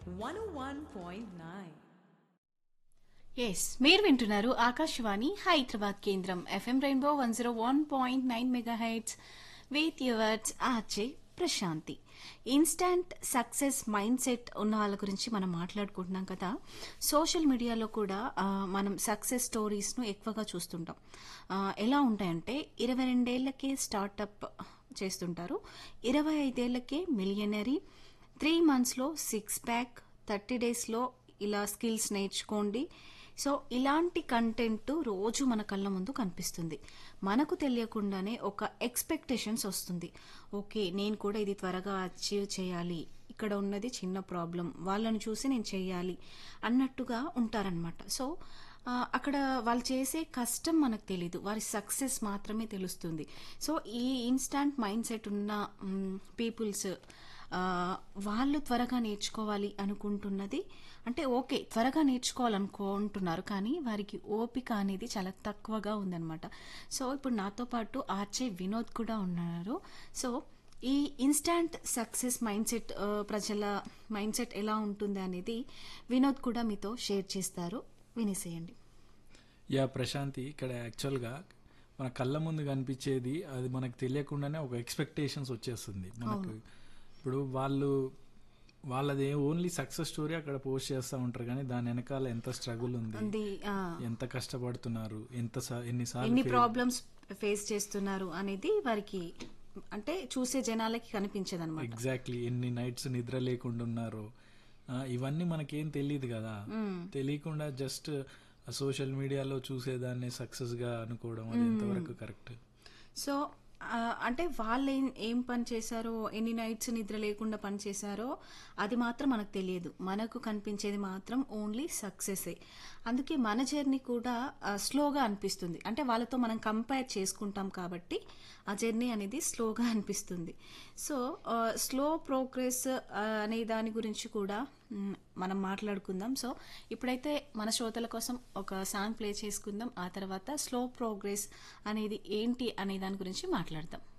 101.9. Yes మీరు వింటున్నారు ఆకాశవాణి హైదరాబాద్ కేంద్రం FM rainbow one zero one point nine megahertz with yours RJ Prashanti instant success mindset ఉన్న వాళ్ళ గురించి మనం మాట్లాడుకుంటున్నాం కదా సోషల్ మీడియాలో కూడా ఆ, మనం సక్సెస్ స్టోరీస్ను ఎక్కువగా చూస్తుంటాం ఆ, ఎలా ఉంటాయంటే ఇరవై రెండేళ్లకే స్టార్టప్ చేస్తుంటారు ఇరవై ఐదేళ్లకే మిలియనరీ త్రీ మంత్స్లో సిక్స్ ప్యాక్ థర్టీ డేస్లో ఇలా స్కిల్స్ నేర్చుకోండి సో ఇలాంటి కంటెంట్ రోజు మన కళ్ళ ముందు కనిపిస్తుంది మనకు తెలియకుండానే ఒక ఎక్స్పెక్టేషన్స్ వస్తుంది ఓకే నేను కూడా ఇది త్వరగా అచీవ్ చేయాలి ఇక్కడ ఉన్నది చిన్న ప్రాబ్లం వాళ్ళని చూసి నేను చేయాలి అన్నట్టుగా ఉంటారనమాట సో ఆ, అక్కడ వాళ్ళు చేసే కష్టం మనకు తెలీదు వారి సక్సెస్ మాత్రమే తెలుస్తుంది సో ఈ ఇన్స్టాంట్ మైండ్ సెట్ ఉన్న పీపుల్స్ వాళ్ళు త్వరగా నేర్చుకోవాలి అనుకుంటున్నది అంటే ఓకే త్వరగా నేర్చుకోవాలనుకుంటున్నారు కానీ వారికి ఓపిక అనేది చాలా తక్కువగా ఉందన్నమాట సో ఇప్పుడు నాతో పాటు ఆర్చే వినోద్ కూడా ఉన్నారు సో ఈ ఇన్స్టాంట్ సక్సెస్ మైండ్ సెట్ ప్రజల మైండ్ సెట్ ఎలా ఉంటుంది అనేది వినోద్ కూడా మీతో షేర్ చేస్తారు వినేసేయండి యా ప్రశాంతి ఇక్కడ యాక్చువల్గా మన కళ్ళ ముందు కనిపించేది అది మనకు తెలియకుండానే ఒక ఎక్స్పెక్టేషన్స్ వచ్చేస్తుంది మనకు ఇప్పుడు వాళ్ళు వాళ్ళది ఓన్లీ సక్సెస్ స్టోరీ అక్కడ పోస్ట్ చేస్తూ ఉంటారు కానీ దాని వెనకాల ఎంత స్ట్రగుల్ ఉంది ఉంది ఆ, ఎంత కష్టపడుతున్నారు ఎంత సా- ఎన్నిసార్లు ఎన్ని fail- ప్రాబ్లమ్స్ ఫేస్ చేస్తున్నారు అనేది వారికి అంటే చూసే జనాలకి కనిపించదు అనమాట ఎగ్జాక్ట్లీ ఎన్ని నైట్స్ నిద్ర లేకుండా ఉన్నారో ఆ, ఇవన్నీ మనకేం తెలియదు కదా తెలియకుండా జస్ట్ సోషల్ మీడియాలో చూసేదాన్ని సక్సెస్ గా అనుకోవడం అది ఎంతవరకు కరెక్ట్ సో ఆ, అంటే వాళ్ళు ఏం ఏం పని చేశారో ఎన్ని నైట్స్ నిద్ర లేకుండా పని చేశారో అది మాత్రం మనకు తెలియదు మనకు కనిపించేది మాత్రం ఓన్లీ సక్సెసే అందుకే మన జర్నీ కూడా ఆ, స్లోగా అనిపిస్తుంది అంటే వాళ్ళతో మనం కంపేర్ చేసుకుంటాం కాబట్టి ఆ జర్నీ అనేది స్లోగా అనిపిస్తుంది సో ఆ, స్లో ప్రోగ్రెస్ ఆ, అనే దాని గురించి కూడా మ్, మనం మాట్లాడుకుందాం సో ఇప్పుడైతే మన శ్రోతల కోసం ఒక సాంగ్ ప్లే చేసుకుందాం ఆ తర్వాత స్లో ప్రోగ్రెస్ అనేది ఏంటి అనే దాని గురించి మాట్లాడదాం